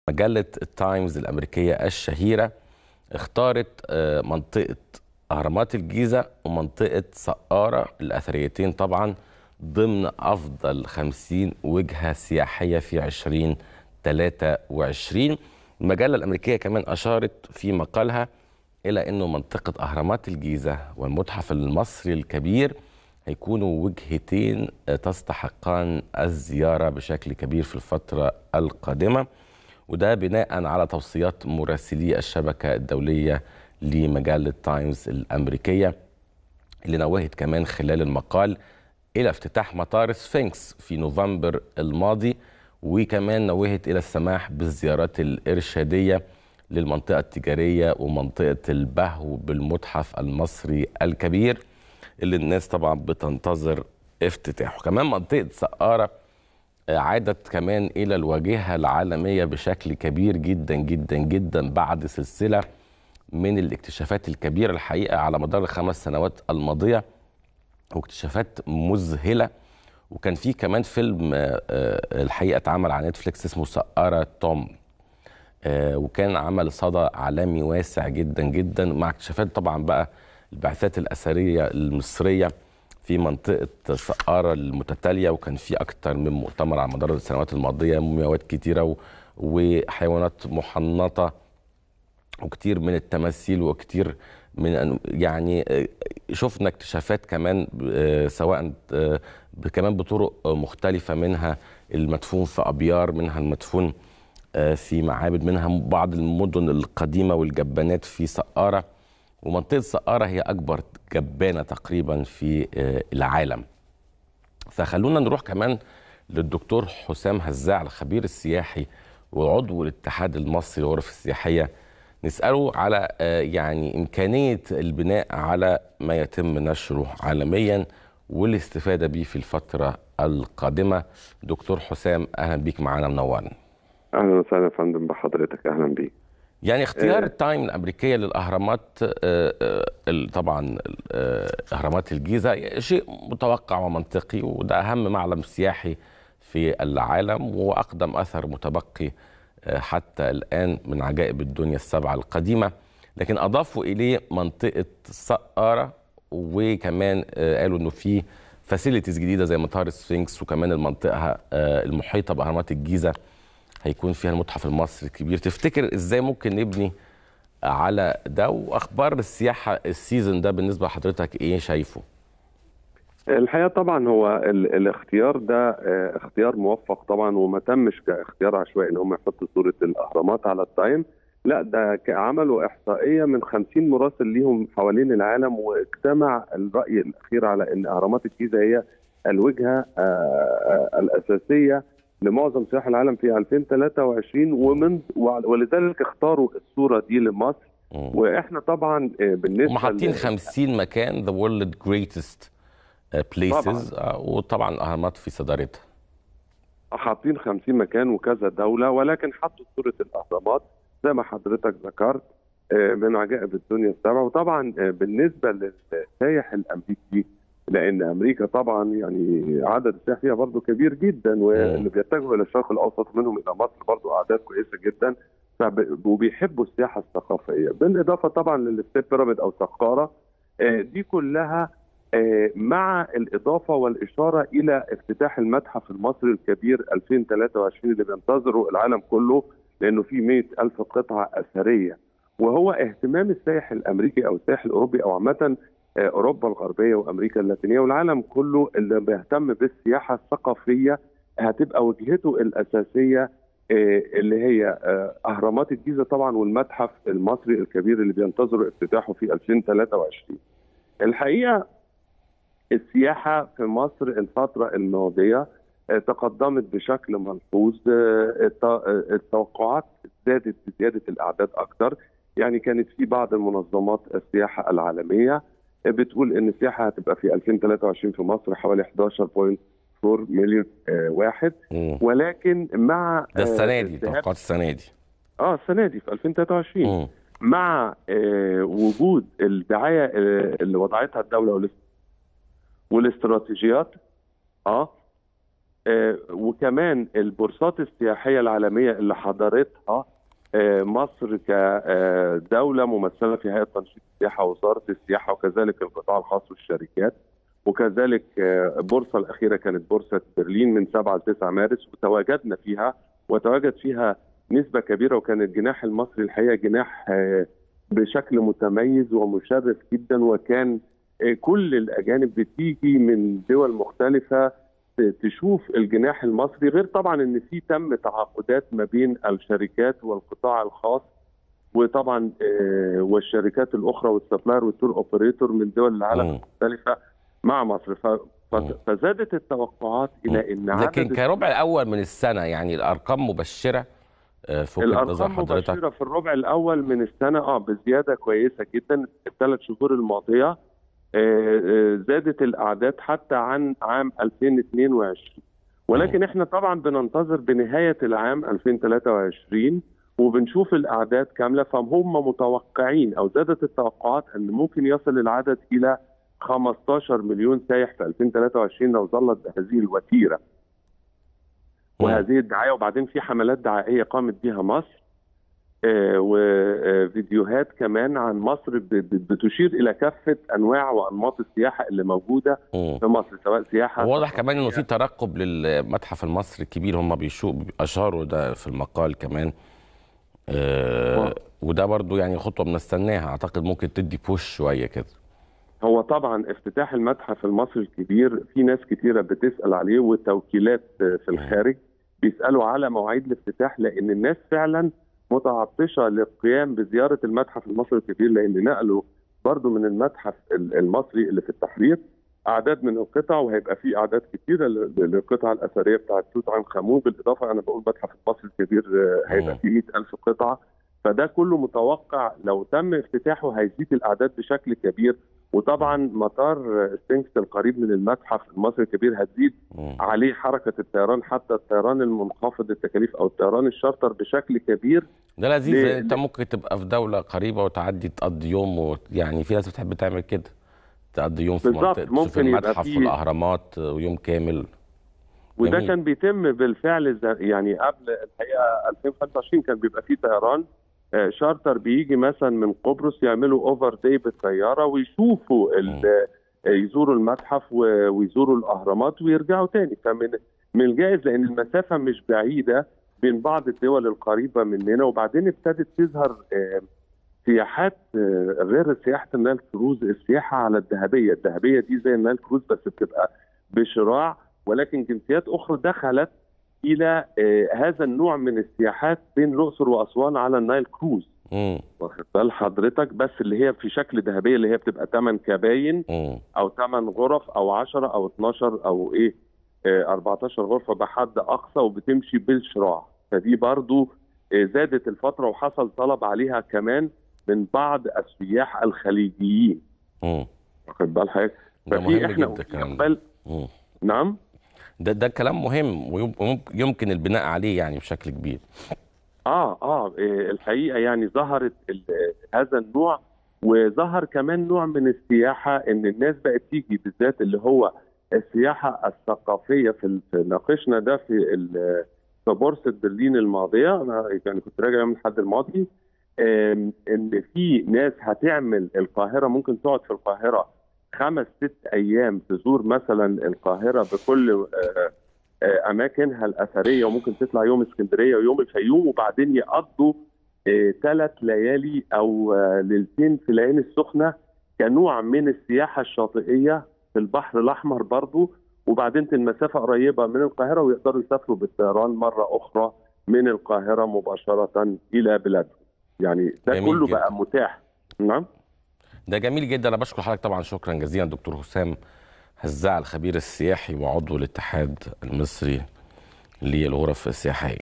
مجلة التايمز الأمريكية الشهيرة اختارت آه، منطقة أهرامات الجيزة ومنطقة سقارة الأثريتين طبعا ضمن أفضل 50 وجهة سياحية في 2023 المجلة الأمريكية كمان أشارت في مقالها إلى أنه منطقة أهرامات الجيزة والمتحف المصري الكبير هيكونوا وجهتين تستحقان الزيارة بشكل كبير في الفترة القادمة وده بناء على توصيات مراسلي الشبكة الدولية لمجلة تايمز الأمريكية اللي نوهت كمان خلال المقال إلى افتتاح مطار سفنكس في نوفمبر الماضي وكمان نوهت إلى السماح بالزيارات الإرشادية للمنطقة التجارية ومنطقة البهو بالمتحف المصري الكبير اللي الناس طبعا بتنتظر افتتاحه كمان منطقة سقارة عادت كمان إلى الواجهة العالمية بشكل كبير جدا جدا جدا بعد سلسلة من الاكتشافات الكبيرة الحقيقة على مدار الخمس سنوات الماضية واكتشافات مذهلة وكان في كمان فيلم آه، آه، الحقيقة اتعمل على نتفليكس اسمه سقارة توم آه، وكان عمل صدى عالمي واسع جدا جدا مع اكتشافات طبعا بقى البعثات الأثرية المصرية في منطقة سقارة المتتالية وكان في أكتر من مؤتمر على مدار السنوات الماضية مومياوات كتيرة و- وحيوانات محنطة وكتير من التماثيل وكتير من أن- يعني آه، شفنا اكتشافات كمان آه، سواء آه، ب- كمان بطرق آه، مختلفة منها المدفون في أبيار منها المدفون آه، في معابد منها بعض المدن القديمة والجبانات في سقارة ومنطقة سقارة هي أكبر جبانة تقريبا في آه، العالم فخلونا نروح كمان للدكتور حسام هزاع الخبير السياحي وعضو الاتحاد المصري للغرف السياحية نسأله على آه، يعني إمكانية البناء على ما يتم نشره عالميا والاستفادة به في الفترة القادمة دكتور حسام أهلا بيك معنا منورنا اهلا وسهلا يا فندم بحضرتك اهلا بيك يعني اختيار آه. التايم الامريكيه للاهرامات آه، آه، ال- طبعا آه، اهرامات الجيزه شيء متوقع ومنطقي وده اهم معلم سياحي في العالم واقدم اثر متبقي آه، حتى الان من عجائب الدنيا السبعه القديمه لكن اضافوا اليه منطقه سقاره وكمان آه، قالوا انه في فاسيلتيز جديده زي مطار السفنكس وكمان المنطقه آه، المحيطه باهرامات الجيزه هيكون فيها المتحف المصري الكبير تفتكر ازاي ممكن نبني على ده واخبار السياحه السيزون ده بالنسبه لحضرتك ايه شايفه الحقيقه طبعا هو ال الاختيار ده آه، اختيار موفق طبعا وما تمش كاختيار عشوائي ان هم يحطوا صوره الاهرامات على التايم لا ده ك- عملوا احصائيه من 50 مراسل ليهم حوالين العالم واجتمع الراي الاخير على ان اهرامات الجيزه هي الوجهه آه، آه، الاساسيه لمعظم سياح العالم في 2023 ومن ولذلك اختاروا الصوره دي لمصر مم. واحنا طبعا آه، بالنسبه هم حاطين ل- 50 مكان ذا وورلد جريتست بليسز وطبعا الاهرامات في صدارتها حاطين 50 مكان وكذا دولة ولكن حطوا صورة الأهرامات زي ما حضرتك ذكرت آه، من عجائب الدنيا السبعة وطبعا آه، بالنسبة للسائح الأمريكي لأن أمريكا طبعا يعني عدد السياح فيها برضه كبير جدا واللي بيتجهوا إلى الشرق الأوسط منهم إلى مصر برضه أعداد كويسة جدا فب- وبيحبوا السياحة الثقافية بالإضافة طبعا للستيب بيراميد أو سقارة آه، دي كلها آه، مع الإضافة والإشارة إلى افتتاح المتحف المصري الكبير 2023 اللي بينتظره العالم كله لأنه فيه 100 ألف قطعة أثرية وهو اهتمام السائح الأمريكي أو السائح الأوروبي أو عامة آه، أوروبا الغربية وأمريكا اللاتينية والعالم كله اللي بيهتم بالسياحة الثقافية هتبقى وجهته الأساسية آه، اللي هي آه، أهرامات الجيزة طبعا والمتحف المصري الكبير اللي بينتظروا افتتاحه في 2023 الحقيقة السياحة في مصر الفترة الماضية آه، تقدمت بشكل ملحوظ آه، الت- آه، التوقعات زادت بزيادة الأعداد أكثر يعني كانت في بعض المنظمات السياحة العالمية آه، بتقول إن السياحة هتبقى في 2023 في مصر حوالي 11.4 مليون آه، واحد مم. ولكن مع ده آه، السنه دي الذهاب- توقعات السنه دي اه السنة دي في 2023 مم. مع آه، وجود الدعايه آه، اللي وضعتها الدوله والاس- والاستراتيجيات اه آه، وكمان البورصات السياحيه العالميه اللي حضرتها آه، مصر كدوله ممثله في هيئه تنشيط السياحه ووزاره السياحه وكذلك القطاع الخاص والشركات وكذلك آه، البورصه الاخيره كانت بورصه برلين من 7 ل 9 مارس وتواجدنا فيها وتواجد فيها نسبه كبيره وكان الجناح المصري الحقيقه جناح آه، بشكل متميز ومشرف جدا وكان آه، كل الاجانب بتيجي من دول مختلفه ت- تشوف الجناح المصري غير طبعا ان في تم تعاقدات ما بين الشركات والقطاع الخاص وطبعا آه، والشركات الاخرى والسبلاير والتور اوبريتور من دول العالم مم. المختلفه مع مصر ف- ف- مم. فزادت التوقعات الى ان لكن عدد كربع الاول من السنه يعني الارقام مبشره آه، في وجهه نظر الارقام حضرتك مبشره في الربع الاول من السنه اه بزياده كويسه جدا الثلاث شهور الماضيه آه، آه، زادت الاعداد حتى عن عام 2022 ولكن احنا طبعا بننتظر بنهايه العام 2023 وبنشوف الاعداد كامله فهم متوقعين او زادت التوقعات ان ممكن يصل العدد الى 15 مليون سائح في 2023 لو ظلت بهذه الوتيره مم. وهذه الدعايه وبعدين في حملات دعائيه قامت بها مصر آه، وفيديوهات كمان عن مصر ب- ب- بتشير الى كافه انواع وانماط السياحه اللي موجوده مم. في مصر سواء سياحه واضح كمان انه في ترقب للمتحف المصري الكبير هم بيشوف اشاروا ده في المقال كمان آه واو. وده برضو يعني خطوه بنستناها اعتقد ممكن تدي بوش شويه كده هو طبعا افتتاح المتحف المصري الكبير في ناس كتيره بتسال عليه وتوكيلات في الخارج بيسالوا على مواعيد الافتتاح لان الناس فعلا متعطشه للقيام بزياره المتحف المصري الكبير لان نقلوا برضو من المتحف ال- المصري اللي في التحرير اعداد من القطع وهيبقى في اعداد كتيره ل- للقطع الاثريه بتاعت توت عنخ امون بالاضافه انا بقول المتحف المصري الكبير آه، هيبقى مم. فيه 100000 قطعه فده كله متوقع لو تم افتتاحه هيزيد الاعداد بشكل كبير وطبعا مطار سفنكس القريب من المتحف المصري الكبير هتزيد مم. عليه حركه الطيران حتى الطيران المنخفض التكاليف او الطيران الشارتر بشكل كبير ده لذيذ ليه- لأن انت ممكن تبقى في دوله قريبه وتعدي تقضي يوم و... يعني في ناس بتحب تعمل كده تقضي يوم في بالظبط، منطقه تشوف ممكن يبقى المتحف في- والاهرامات ويوم كامل وده جميل. كان بيتم بالفعل ز- يعني قبل الحقيقه 2025 كان بيبقى فيه طيران آه، شارتر بيجي مثلا من قبرص يعملوا اوفر داي بالطياره ويشوفوا ال- آه، يزوروا المتحف و- ويزوروا الاهرامات ويرجعوا تاني فمن من الجائز لان المسافه مش بعيده بين بعض الدول القريبه مننا وبعدين ابتدت تظهر آه، سياحات آه، غير سياحه النايل كروز السياحه على الذهبيه، الذهبيه دي زي النايل كروز بس بتبقى بشراع ولكن جنسيات اخرى دخلت الى آه، هذا النوع من السياحات بين الاقصر واسوان على النايل كروز مم. واخد بال حضرتك بس اللي هي في شكل ذهبيه اللي هي بتبقى 8 كباين مم. او 8 غرف او 10 او 12 او ايه آه، 14 غرفه بحد اقصى وبتمشي بالشراع فدي برضو آه، زادت الفتره وحصل طلب عليها كمان من بعض السياح الخليجيين مم. واخد بال حضرتك ده ففي مهم احنا جدا الكلام ده اقبال مم. نعم ده ده كلام مهم ويمكن البناء عليه يعني بشكل كبير اه اه إيه، الحقيقه يعني ظهرت ال- هذا النوع وظهر كمان نوع من السياحه ان الناس بقت تيجي بالذات اللي هو السياحه الثقافيه في ال- في ناقشنا ده في ال- في بورصه برلين الماضيه انا يعني كنت راجع يوم الاحد الماضي آم، ان في ناس هتعمل القاهره ممكن تقعد في القاهره خمس ست ايام تزور مثلا القاهره بكل آه، آه، اماكنها الاثريه وممكن تطلع يوم اسكندريه ويوم الفيوم وبعدين يقضوا ثلاث ليالي او آه، ليلتين في العين السخنه كنوع من السياحه الشاطئيه في البحر الاحمر برضو وبعدين المسافه قريبه من القاهره ويقدروا يسافروا بالطيران مره اخرى من القاهره مباشره الى بلادهم يعني ده جميل كله جدا. بقى متاح نعم ده جميل جدا انا بشكر حضرتك طبعا شكرا جزيلا دكتور حسام هزاع الخبير السياحي وعضو الاتحاد المصري للغرف السياحيه